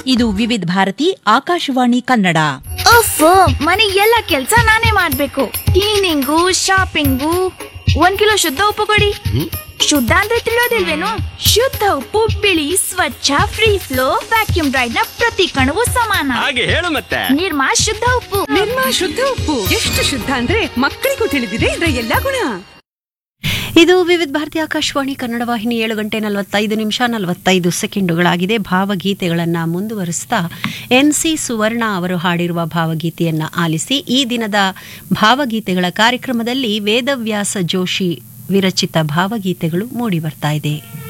ಇದು ವಿವಿಧ ಭಾರತಿ ಆಕಾಶವಾಣಿ ಕನ್ನಡ ಅಫ್ ಮನೆ ಎಲ್ಲ ಕೆಲ್ಸ ನಾನೇ ಮಾಡ್ಬೇಕು ಕ್ಲೀನಿಂಗು ಶಾಪಿಂಗು ಒಂದ್ ಕಿಲೋ ಶುದ್ಧ ಉಪ್ಪು ಕೊಡಿ ಶುದ್ಧ ಅಂದ್ರೆ ತಿಳಿಯೋದಿಲ್ವೇನು ಶುದ್ಧ ಉಪ್ಪು ಬಿಳಿ ಸ್ವಚ್ಛ ಫ್ರೀ ಫ್ಲೋ ವ್ಯಾಕ್ಯೂಮ್ ಡ್ರೈಡ್ ನ ಪ್ರತಿ ಕಣವು ಸಮಾನ ಹಾಗೆ ಹೇಳು ಮತ್ತೆ ನಿರ್ಮಾ ಶುದ್ಧ ಉಪ್ಪು ನಿರ್ಮಾ ಶುದ್ಧ ಉಪ್ಪು ಎಷ್ಟು ಶುದ್ಧ ಅಂದ್ರೆ ಮಕ್ಕಳಿಗೂ ತಿಳಿದಿದೆ ಇದರ ಎಲ್ಲಾ ಗುಣ ಇದು ವಿವಿಧ ಭಾರತಿ ಆಕಾಶವಾಣಿ ಕನ್ನಡ ವಾಹಿನಿ ಏಳು ಗಂಟೆ ನಲವತ್ತೈದು ನಿಮಿಷ ನಲವತ್ತೈದು ಸೆಕೆಂಡುಗಳಾಗಿದೆ ಭಾವಗೀತೆಗಳನ್ನು ಮುಂದುವರಿಸ್ತಾ ಎನ್ ಸಿ ಸುವರ್ಣ ಅವರು ಹಾಡಿರುವ ಭಾವಗೀತೆಯನ್ನು ಆಲಿಸಿ ಈ ದಿನದ ಭಾವಗೀತೆಗಳ ಕಾರ್ಯಕ್ರಮದಲ್ಲಿ ವೇದವ್ಯಾಸ ಜೋಶಿ ವಿರಚಿತ ಭಾವಗೀತೆಗಳು ಮೂಡಿ ಬರ್ತಾ ಇದೆ